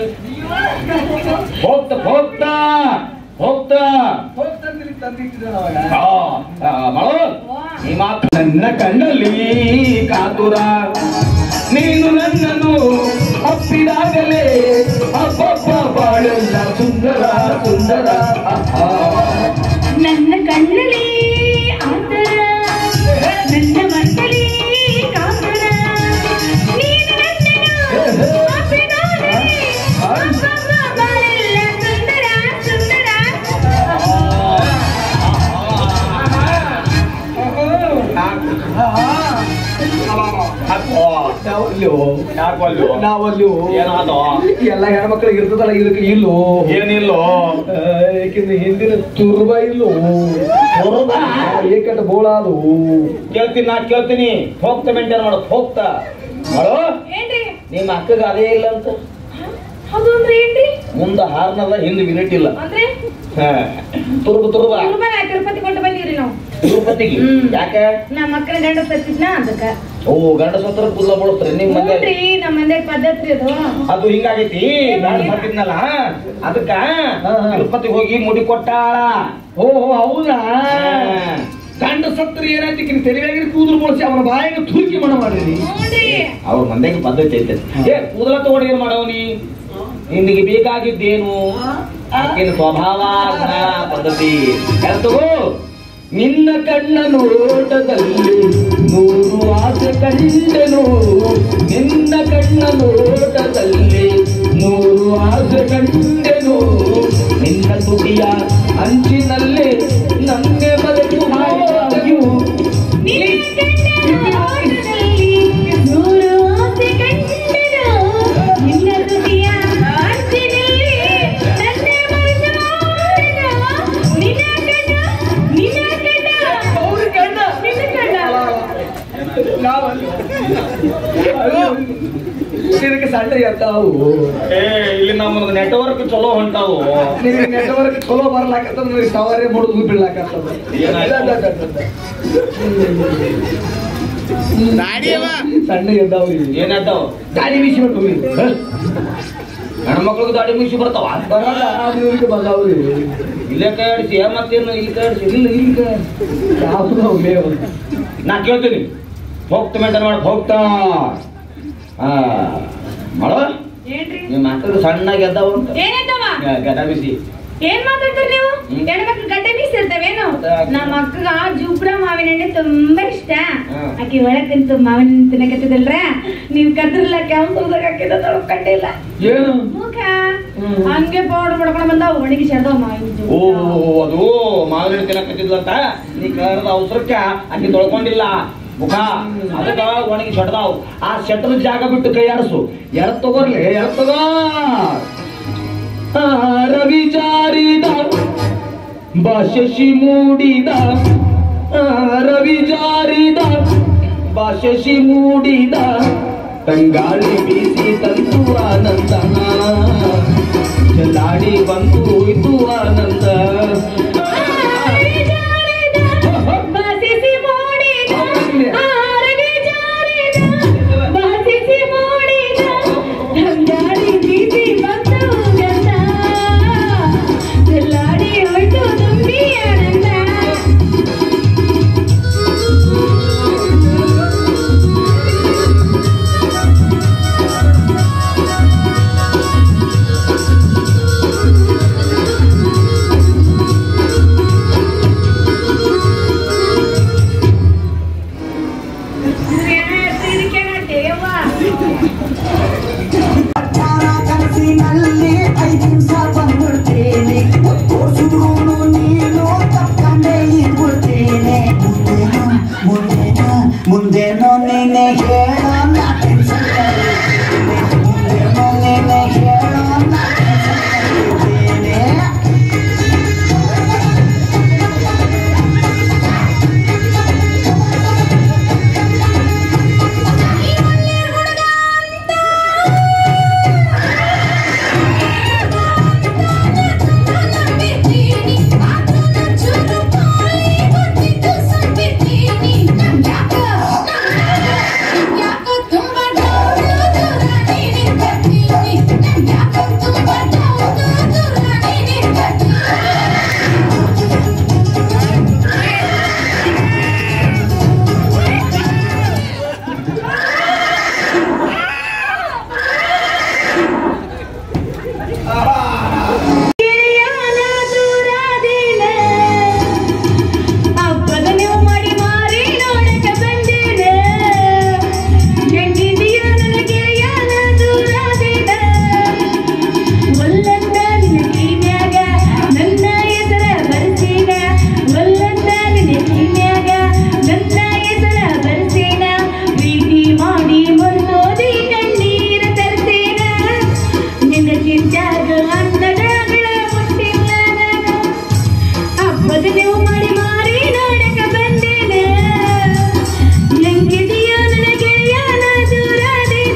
ಹೋ- ಹೋಗ್ತಾ ಹೋಗ್ತಾ ಹೋಗ್ತಾ ಹೋಗ್ತಂದಿರಿ ತಂದಿಟ್ಟಿದ್ದಾನ ಅವಾಗ ಆ, ಆ, ಮಳು ಈ ಮಾತು ನನ್ನ ಕಣ್ಣಲ್ಲಿ ಕಾತುರ ನೀನು ನನ್ನನ್ನು ಅಪ್ಪಿದಾಗಲೇ ಅಪ್ಪಪ್ಪ ಬಾಳೆಲ್ಲ ಸುಂದರ ಸುಂದರ ಆಹಾ. ನನ್ನ ಕಣ್ಣಲ್ಲಿ ಆತರ ನನ್ನ ಮನದಲ್ಲಿ ಕಾತರ ನೀನು ನನ್ನನ್ನು ಅಪ್ಪಿದಾಗಲೇ ಅಪ್ಪಪ್ಪ ಬಾಳೆಲ್ಲ ಸುಂದರ ಸುಂದರ ನಾವಲ್ಲೋ ಯಾಕಲ್ಲೋ ನಾವಲ್ಲಿ ಏನಾದೋ ಎಲ್ಲ ಹೆಣ್ಮಕ್ಳಿಗೆ ಇರ್ತದಲ್ಲ ಇದಕ್ಕೆ ಇಲ್ಲೋ ಏನಿಲ್ಲೋ ಏಕೆಂದ್ರೆ ಹಿಂದಿನ ತುರ್ಬ ಇಲ್ಲೋ ಏಕಟ ಬೋಳ ಅದು ಕೇಳ್ತೀನಿ ನಾ ಕೇಳ್ತೀನಿ ಹೋಗ್ತಾ ಮೇಂಟೈನ್ ಮಾಡು ಹೋಗ್ತಾ ಮಾಡು ಏನ್ರಿ ನಿಮ್ಮ ಅಕ್ಕಗ ಅದೇ ಇಲ್ಲ ಅಂತ ಅದು ಅಂದ್ರೆ ಏನ್ರಿ ಮುಂದ ಹಾರ್ನಲ್ಲ ಹಿಂದೆ ವಿನೆಟ್ ಇಲ್ಲ ಅಂದ್ರೆ ಹಾ. ತುರ್ಬ ತುರ್ಬ ತಿರುಮಲ ತಿರುಪತಿ ಕೊಂಡು ಬಂದಿವ್ರಿ ನಾವು ತಿರುಪತಿಗೆ ಹ್ಮ್. ಯಾಕೆ ನಮ್ಮ ಮಕ್ಕಳ ಗಂಡ ಸತ್ತಿದ್ನ ಅದಕ್ಕ ಓ ಗಂಡ ಸತ್ರ ಕೂದಲ ಬಳಸ್ತಾರೆ ನಿಮ್ ಮನೆ ನೋಡ್ರಿ ನಮ್ಮ ಮನೆ ಪದ್ಧತಿ ಅದು ಅದು ಹಿಂಗಾಗೈತಿ ಗಂಡ ಸತ್ತಿದ್ನಲ್ಲ ಅದಕ್ಕ ತಿರುಪತಿಗೆ ಹೋಗಿ ಮುಡಿ ಕೊಟ್ಟಾಳ ಓ ಹೌದಾ ಗಂಡ ಸತ್ರ ಏನಾಯ್ತು ತೆರಿಯಾಗಿ ಕೂದಲು ಬಳಸಿ ಅವನ ಬಾಯಿಗೆ ತುರ್ಕಿ ಮಣ ಮಾಡಿರಿ ನೋಡ್ರಿ ಅವ್ರ ಮಂದ್ಯಾಗ ಪದ್ಧತಿ ಐತೆ ಏ ಕೂದಲ ತಗೊಂಡು ಏನ್ ಮಾಡವನಿ ನಿನಗೆ ಬೇಕಾಗಿದ್ದೇನು ಆಕಿನ ಸ್ವಭಾವ ಗುಣ ಪದ್ಧತಿ ಹೇಳ್ತು ನಿನ್ನ ಕಣ್ಣ ನೋಟದಲ್ಲಿ ನೂರು ಆಸೆ ಕಂಡೆನು ನಿನ್ನ ಕಣ್ಣ ನೋಟದಲ್ಲಿ ನೂರು ಆಸೆ ಕಂಡೆನು ನಿನ್ನ ತುಟಿಯ ಅಂಚಿನಲ್ಲಿ ನನ್ನೆ ಬದುಕು ಹೋದೆಯು. ನೂರು ಆಸೆ ಕಂಡನು ನಿನ್ನ ತುಟಿಯ ಅಂಚಿನಲ್ಲಿ ನನ್ನ ಮನಸ್ಸು ಮಾಡಿದ. ನಿನ್ನ ಕಣ್ಣ ನಿನ್ನ ಕಣ್ಣ ಅವ್ರ ಕಣ್ಣ ನಿನ್ನ ಕಣ್ಣ ಇದಕ್ಕೆ ಸಣ್ಣ ಇರ್ತಾವು ಏ ಇಲ್ಲಿ ನಮ್ಮದು ನೆಟ್ವರ್ಕ್ ಚಲೋ ಹೊಂಟಾವು ನಿನಗೆ ನೆಟ್ವರ್ಕ್ ಚಲೋ ಬರ್ಲಾಕತ್ತದ ನಿನಗೆ ಟವರೇ ಮುಡುದು ಬೀಳಾಕತ್ತದ ಸಣ್ಣ ಇದ್ದಾವ್ರಿ ಏನಾಯ್ತಾವ ಗಾಡಿ ಬೀಸಿಬಿಟ್ಟು ಹೆಣ್ಮಕ್ಳಿಗೆ ದಾಡಿ ಮುಗಿಸಿ ಬರ್ತಾವ ಬರಲ್ಲ ಇವ್ರಿಗೆ ಬಂದಾವ್ರಿ ಇಲ್ಲೇ ಕೈ ಆಡಿಸಿ ಮತ್ತೇನು ಇಲ್ಲಿ ಕೈ ಆಡಿಸಿ ಇಲ್ಲ ಈಗ ಯಾವ್ದು ಮೇವು ನಾ ಕೇಳ್ತೀನಿ ಹೋಗ್ತ ಮೇಂಟೈನ್ ಮಾಡಕ್ ಹೋಗ್ತಾ ಆ ಮಾಡೋ ಏನ್ರಿ ನಿಮ್ಮ ಮಕ್ಕಳು ಸಣ್ಣಗೆ ಎದ್ದಾವ ಅಂತ ಏನಂತವ ಗದ ಬಿಸಿ ಏನ್ ಮಾತಾಡ್ತೀರಿ ನೀವು ಹ್ಮ್. ಹೆಣ್ಮಕ್ಳು ಗಡ್ಡೆ ಬೀಸಿರ್ತವೇನು ಮತ್ತೆ? ನಮ್ಮ ಅಕ್ಕಗ ಜೂಬ್ರ ಮಾವಿನ ಹಣ್ಣೆ ತುಂಬಾ ಇಷ್ಟ ಹ್ಮ್. ಆಕಿ ಒಳಗ್ ತಿಂತು ಮಾವಿನ ಹಣ್ಣು ತಿನ್ನಕತ್ತಿದಲ್ರ ನೀವ್ ಕದ್ರಲ್ಲ ಕ್ಯಾಂಪಲ್ದಾಗ ಹಾಕಿದ ಕಂಡಿಲ್ಲ ಏನು ಮುಖ ಹ್ಮ್. ಹಂಗೆ ಪೌಡರ್ ಮಾಡ್ಕೊಂಡ್ ಬಂದ ಒಣಗಿ ಸೆಡ್ದ ಮಾವಿನ ಓ ಜೂಬ್ರ. ಅದು ಮಾವಿನ ತಿನ್ನಕತ್ತಿದ್ಲಂತ ನೀ ಕರೆದ ಅವಸರಕ್ಕೆ ಆಕಿ ತೊಳ್ಕೊಂಡಿಲ್ಲ ಮುಖ ಅದಕ್ಕ ಒಣಗಿ ಸೆಡ್ದಾವ್ ಆ ಸೆಟ್ಟದ ಜಾಗ ಬಿಟ್ಟು ಕೈ ಆಡಿಸು ಎಳ್ ತಗೋರ್ಲಿ ಎಳ್ ತಗೋ ಆ, ರವಿ ಜಾರಿದ ಭಾಷಿ ಮೂಡಿದ ಆ, ರವಿ ಜಾರಿದ ಭಾಷಿ ಮೂಡಿದ ತಂಗಾಳಿ ಬೀಸಿ ತಂತು ಆನಂದ ಚೆಲ್ಲಾಡಿ ಬಂತು ಇದು ಆನಂದ ಬಾಸಿಸಿ ಮೂಡಿದ, ಆರಗೆ ಜಾರಿದ, ಬಾಸಿಸಿ ಮೂಡಿದ, ದಂಗಾಡಿ ಬೀಸಿ ಬಂತು ಗಂಧ, ಚೆಲ್ಲಾಡಿ ಹೋಯ್ತು ತುಂಬಿ ಆನಂದ. ಇದಕ್ಕೇನಂತೆ ಯವ್ವ? ಕನಸಿನಲ್ಲಿ ಐದು ನಿಮಿಷ ಬಂದ್ಬಿಡ್ತೀನಿ ತೋರ್ಸಿದ್ರು ನೀನು ತಕ್ಕಂಡೆ ಇದ್ಬಿಡ್ತೀನಿ ಮುಂದೇನ ಮುಂದೇನೋ ನೀನೆ ಹೇಳೋ ನಾ ಟೆನ್ಷನ್ ಮುಂದೇನೋ ನೀನೆ ಹೇಳೋ ನಾ ಟೆನ್ಷನ್ ಗಿರಿಯಾನ ದೂರಾದಿನ, ಹಬ್ಬದ ನೀವು ಮಾಡಿ ಮಾರಿ ನೋಡಕ ಬಂದಿನ. ಹೆಂಗಿದೀಯ ನನ್ನ ಗಿರಿಯಾನ ದೂರಾದಿನ, ಒಲ್ಲಂದ ನಿನ್ನ ಕಿವಿನ್ಯಾಗ ನನ್ನ ಹೆಸರ ಬರ್ಸೀನ. ಒಲ್ಲಂದ ನಿನ್ನ ಕಿವಿನ್ಯಾಗ ನನ್ನ ಹೆಸರ ಬರ್ಸೀನ. ಪ್ರೀತಿ ಮಾಡಿ ಮರ್ತೋದಿ ಕಣ್ಣೀರ ತರ್ಸೀನ. ನಿನ್ನ ಚಿಂತ್ಯಾಗ ಅನ್ನದಾಗಳ ಮುಟ್ಟಿಲ್ಲ ನಾನು. ಹಬ್ಬದ ನೀವು ಮಾಡಿ ಮಾರಿ ನೋಡಕ ಬಂದೇನೆ ಹೆಂಗಿದೀಯ ನನ್ನ ಗೆಳೆಯನ ದೂರಾದಿನ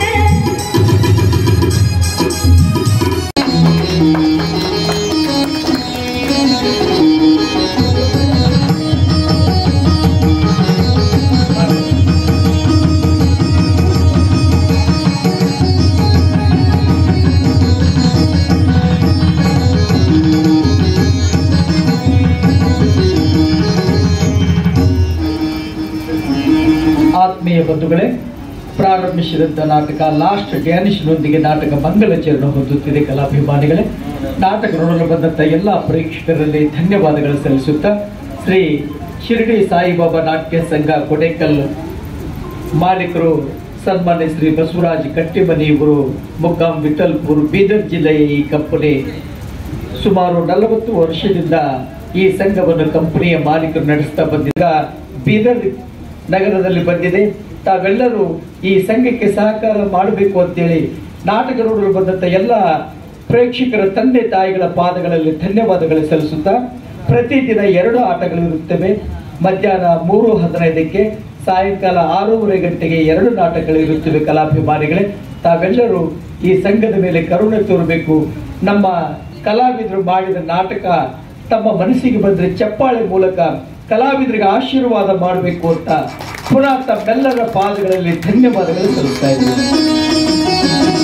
ಆತ್ಮೀಯ ಬಂಧುಗಳೇ ಪ್ರಾರಂಭಿಸಿದಂಥ ನಾಟಕ ಲಾಸ್ಟ್ ಡ್ಯಾನಿಶ್ನೊಂದಿಗೆ ನಾಟಕ ಮಂಗಲಚರಣ ಹೊಂದುತ್ತಿದೆ ಕಲಾಭಿಮಾನಿಗಳೇ ನಾಟಕ ನೋಡಲು ಬಂದಂಥ ಎಲ್ಲ ಪ್ರೇಕ್ಷಕರಲ್ಲಿ ಧನ್ಯವಾದಗಳು ಸಲ್ಲಿಸುತ್ತಾ ಶ್ರೀ ಶಿರಡಿ ಸಾಯಿಬಾಬಾ ನಾಟ್ಯ ಸಂಘ ಕೊಡೇಕಲ್ ಮಾಲೀಕರು ಸನ್ಮಾನ್ಯ ಶ್ರೀ ಬಸವರಾಜ್ ಕಟ್ಟಿಮನಿ ಇವರು ಮುಕ್ಕಾಂ ವಿಠಲ್ಪುರ್ ಬೀದರ್ ಜಿಲ್ಲೆಯ ಈ ಕಂಪನಿ ಸುಮಾರು ನಲವತ್ತು ವರ್ಷದಿಂದ ಈ ಸಂಘವನ್ನು ಕಂಪನಿಯ ಮಾಲೀಕರು ನಡೆಸ್ತಾ ಬಂದಿದ್ದ ಬೀದರ್ ನಗರದಲ್ಲಿ ಬಂದಿದೆ ತಾವೆಲ್ಲರೂ ಈ ಸಂಘಕ್ಕೆ ಸಹಕಾರ ಮಾಡಬೇಕು ಅಂತೇಳಿ ನಾಟಕ ನೋಡಲು ಬಂದಂತ ಎಲ್ಲ ಪ್ರೇಕ್ಷಕರ ತಂದೆ ತಾಯಿಗಳ ಪಾದಗಳಲ್ಲಿ ಧನ್ಯವಾದಗಳು ಸಲ್ಲಿಸುತ್ತಾ ಪ್ರತಿದಿನ ಎರಡು ಆಟಗಳು ಇರುತ್ತವೆ ಮಧ್ಯಾಹ್ನ ಮೂರು ಹದಿನೈದಕ್ಕೆ ಸಾಯಂಕಾಲ ಆರೂವರೆ ಗಂಟೆಗೆ ಎರಡು ನಾಟಕಗಳು ಇರುತ್ತವೆ ಕಲಾಭಿಮಾನಿಗಳೇ ತಾವೆಲ್ಲರೂ ಈ ಸಂಘದ ಮೇಲೆ ಕರುಣೆ ತೋರಬೇಕು ನಮ್ಮ ಕಲಾವಿದರು ಮಾಡಿದ ನಾಟಕ ತಮ್ಮ ಮನಸ್ಸಿಗೆ ಬಂದ್ರೆ ಚಪ್ಪಾಳೆ ಮೂಲಕ ಕಲಾವಿದರಿಗೆ ಆಶೀರ್ವಾದ ಮಾಡಬೇಕು ಅಂತ ಪುನಃ ತಮ್ಮೆಲ್ಲರ ಪಾದಗಳಲ್ಲಿ ಧನ್ಯವಾದಗಳು ಸಲ್ಲಿಸ್ತಾ ಇದ್ದೀನಿ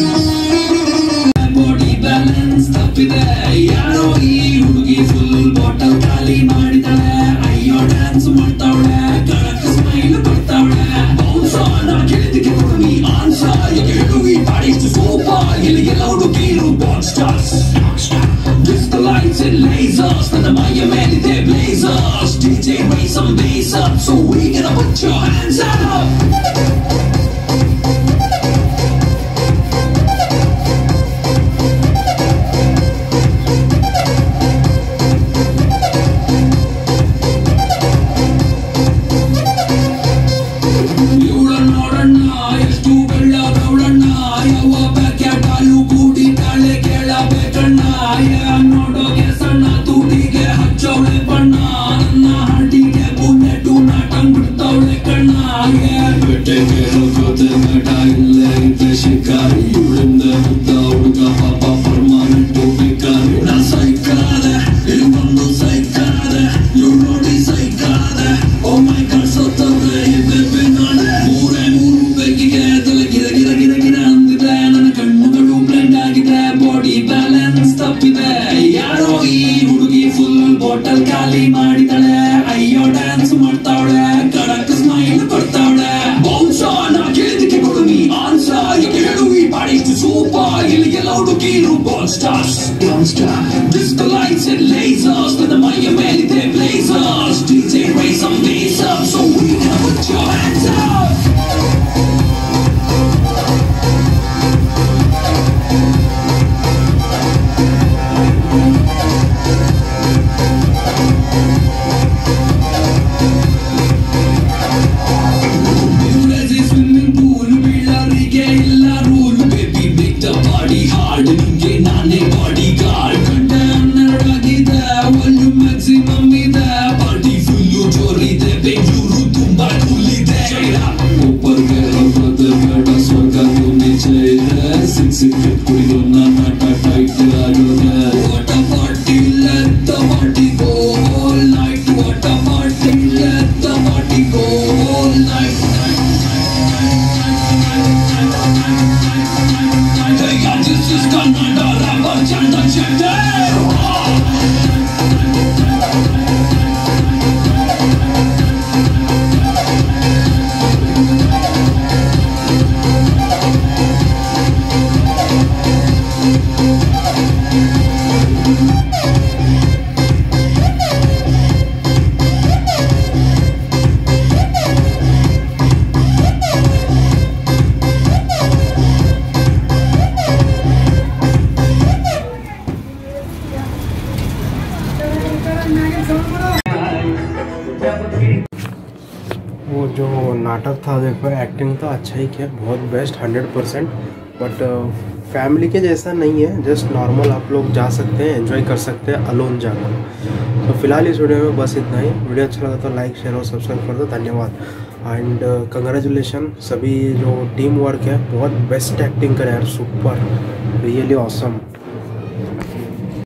ಬಾಡಿ ಬ್ಯಾಲೆನ್ಸ್ ತಪ್ಪಿದೆ ಯಾರೋ ಈ ಹುಡುಗಿ ಫುಲ್ ಬಾಟಲ್ ಖಾಲಿ ಮಾಡಿದಾಳೆ ಅಯ್ಯೋ ಡ್ಯಾನ್ಸ್ ಮಾಡ್ತಾವಳೆ ಕಳಕ ಸ್ಮೈಲ್ ಕೊಡ್ತಾವಳೆ ಬೌನ್ಸ ನಾ ಕೇಳಿದಕ್ಕೆ ಕೊಡುನಿ ಆನ್ಸ ಈಗ ಹೇಳುವಿ ಬಾಡಿಷ್ಟು ಸೋಪ ಎಲ್ಲಿಗೆಲ್ಲ ಹುಡುಗಿರು ball stars Disco lights and lasers ನನ್ನ ಮೈಯ ಮೇಲಿದೆ blazers DJ raise some bass up so we gonna put your hands up ಇವಳ ನೋಡಣ್ಣ ಎಷ್ಟು ಬೆಳ್ಳ ಗೌಡಣ್ಣ ಯಾವ ಪ್ಯಾಕೆಟಾಲು ಕೂಡಿ ತಾಳೆ ಕೇಳಬೇಕಣ್ಣ ಯಾ ನೋಡೋಗೆ ಸಣ್ಣ ತೂಟಿಗೆ ಹಚ್ಚವಳೆ ಬಣ್ಣ ನನ್ನ ಹಟ್ಟಿಗೆ ಬುಲೆಟು ನಾಟಂಗ್ ಬಿಡ್ತವಳೆ ಕಣ್ಣ ಬೆಟ್ಟೆಗೆ ಹೋಗೋದೆ ಬೇಡ ಇಲ್ಲೇ ಇದೆ ಶಿಕಾರಿ ಇವಳಿಂದ ಮುದ್ದ ಹುಡುಗ ಪಾಪ ಪರ್ಮನೆಂಟ್ ಬೇಕಾರಿ ನಾ ಸೈಕಾದೆ ಇಲ್ಲಿ ಬಂದು ಸೈಕಾದೆ ಇವ್ಳು ನೋಡಿ ಸೈಕಾದೆ ಓ ಮೈ ಗಾಡ್ ಸತ್ತವ್ರೆ ಈ ಬೆಬ್ಬೆ ನಾಳೆ ಮೂರೇ ಮೂರು ಬೆಕ್ಕಿಗೆ ತಲೆ ಗಿರ ಗಿರ ಗಿರ ಗಿರ ಅಂದಿದೆ ನನ್ನ ಕಣ್ಣುಗಳು ಬ್ಲೈಂಡ್ ಆಗಿದೆ ಬಾಡಿ ಬ್ಯಾಲೆನ್ಸ್ ತಪ್ಪಿದೆ ಯಾರೋ ಈ ಹುಡುಗಿ ಫುಲ್ ಬಾಟಲ್ ಖಾಲಿ ಮಾಡಿದಾಳೆ ಅಯ್ಯೋ ಡ್ಯಾನ್ಸ್ ಮಾಡ್ತಾವಳೆ ಕಡಕ್ ಸ್ಮೈಲ್ ಕೊಡ್ತಾವಳೆ ಬೌನ್ಸ ನಾ ಕೇಳಿದಕ್ಕೆ ಕೊಡು ನೀ ಆನ್ಸ ಈಗ ಹೇಳು ಈ ಬಾಡಿಷ್ಟು ಸೂಪ ಇಲ್ಲಿಗೆಲ್ಲ ಹುಡುಗಿರು ball stars Disco lights and lasers ನನ್ನ ಮೈಯ ಮೇಲಿದೆ blazers DJ raise some bass up so we can put your hands up swimming pool ಬೀಳರಿಗೆ ಇಲ್ಲ rule baby big the body hard ನಿಂಗೆ ನಾನೇ ಬಾಡಿ ಗಾರ್ಡ್ ಗಂಟೆ ಹನ್ನೆರಡಾಗಿದೆ ವಾಲ್ಯೂಮ್ ಮ್ಯಾಕ್ಸಿಮಮ್ ಇದೆ ಪಾರ್ಟಿ ಫುಲ್ಲು ಜೋರಿದೆ ಬೆಂಗಳೂರು ತುಂಬಾ ಕೂಲ್ ಇದೆ ಒಬ್ಬರಿಗೆ ಹೋಗೋದು ಬೇಡ ಸ್ವರ್ಗ ನಿಜ ಇದೆ ಸಿಕ್ ಸಿಕ್ ಕುಡಿದು ನನ್ನ ಟೈಟ್ ಆಗೋದೆ what party let the party go all night what party let the party go all night Hey, I just just got my dollar, but I'm not checked वो जो नाटक था देखो एक्टिंग तो अच्छा ही किया बहुत best hundred percent but family के जैसा नहीं है जस्ट नॉर्मल आप लोग जा सकते हैं एंजॉय कर सकते हैं अलोन जाकर तो फिलहाल इस वीडियो में बस इतना ही वीडियो अच्छा लगा तो लाइक शेयर और सब्सक्राइब कर दो धन्यवाद एंड कंग्रेचुलेशन सभी जो टीम वर्क है बहुत बेस्ट एक्टिंग करे यार सुपर रियली ऑसम